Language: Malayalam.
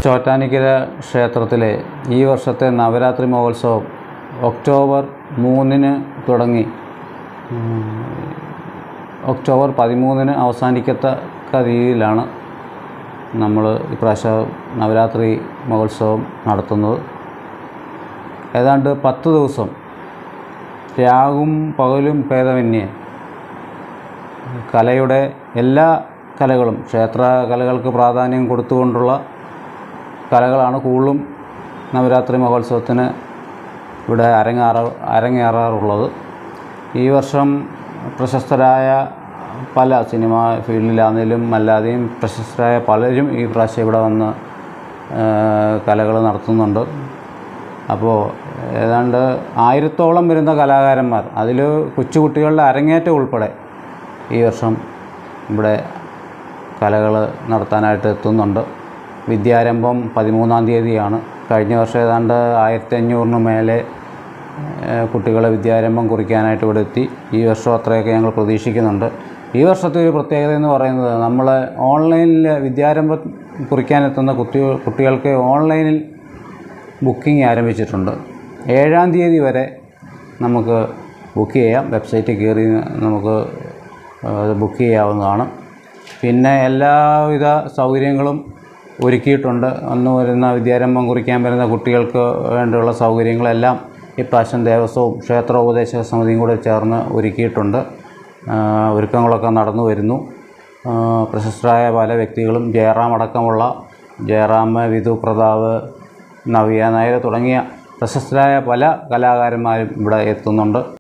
ചോറ്റാനിക്കര ക്ഷേത്രത്തിലെ ഈ വർഷത്തെ നവരാത്രി മഹോത്സവം ഒക്ടോബർ മൂന്നിന് തുടങ്ങി ഉം, ഒക്ടോബർ പതിമൂന്നിന് അവസാനിക്കത്തക്ക രീതിയിലാണ് നമ്മൾ ഇപ്രാവശ്യം നവരാത്രി മഹോത്സവം നടത്തുന്നത് ഏതാണ്ട് പത്ത് ദിവസം രാവും പകലും ഭേദമന്യേ കലയുടെ എല്ലാ കലകളും ക്ഷേത്ര കലകൾക്ക് പ്രാധാന്യം കൊടുത്തുകൊണ്ടുള്ള കലകളാണ് കൂടുതലും നവരാത്രി മഹോത്സവത്തിന് ഇവിടെ അരങ്ങേറ അരങ്ങേറാറുള്ളത് ഈ വർഷം പ്രശസ്തരായ പല സിനിമ ഫീൽഡിലാണെങ്കിലും അല്ലാതെയും പ്രശസ്തരായ പലരും ഈ പ്രാവശ്യം ഇവിടെ വന്ന് കലകൾ നടത്തുന്നുണ്ട് അപ്പോൾ ഏതാണ്ട് ആയിരത്തോളം വരുന്ന കലാകാരന്മാർ അതിൽ കൊച്ചുകുട്ടികളുടെ അരങ്ങേറ്റം ഉൾപ്പെടെ ഈ വർഷം ഇവിടെ കലകൾ നടത്താനായിട്ട് എത്തുന്നുണ്ട് വിദ്യാരംഭം പതിമൂന്നാം തീയതിയാണ് കഴിഞ്ഞ വർഷം ഏതാണ്ട് ആയിരത്തി അഞ്ഞൂറിന് മേലെ ഏഹ്, കുട്ടികളെ വിദ്യാരംഭം കുറിക്കാനായിട്ട് ഇവിടെ എത്തി ഈ വർഷം അത്രയൊക്കെ ഞങ്ങൾ പ്രതീക്ഷിക്കുന്നുണ്ട് ഈ വർഷത്തെ ഒരു പ്രത്യേകത എന്ന് പറയുന്നത് നമ്മൾ ഓൺലൈനിൽ വിദ്യാരംഭം കുറിക്കാനെത്തുന്ന കുട്ടികൾ കുട്ടികൾക്ക് ഓൺലൈനിൽ ബുക്കിംഗ് ആരംഭിച്ചിട്ടുണ്ട് ഏഴാം തീയതി വരെ നമുക്ക് ബുക്ക് ചെയ്യാം വെബ്സൈറ്റിൽ കയറി നമുക്ക് അത് ബുക്ക് ചെയ്യാവുന്നതാണ് പിന്നെ എല്ലാവിധ സൗകര്യങ്ങളും ഒരുക്കിയിട്ടുണ്ട് അന്ന് വരുന്ന വിദ്യാരംഭം കുറിക്കാൻ വരുന്ന കുട്ടികൾക്ക് വേണ്ടിയുള്ള സൗകര്യങ്ങളെല്ലാം ഇപ്രാവശ്യം ദേവസ്വവും ക്ഷേത്രോപദേശക സമിതിയും കൂടെ ചേർന്ന് ഒരുക്കിയിട്ടുണ്ട് ആ, ഒരുക്കങ്ങളൊക്കെ നടന്നു വരുന്നു ആ, പ്രശസ്തരായ പല വ്യക്തികളും ജയറാം അടക്കമുള്ള ജയറാം വിധു പ്രതാപ് നവ്യ നായർ തുടങ്ങിയ പ്രശസ്തരായ പല കലാകാരന്മാരും ഇവിടെ എത്തുന്നുണ്ട്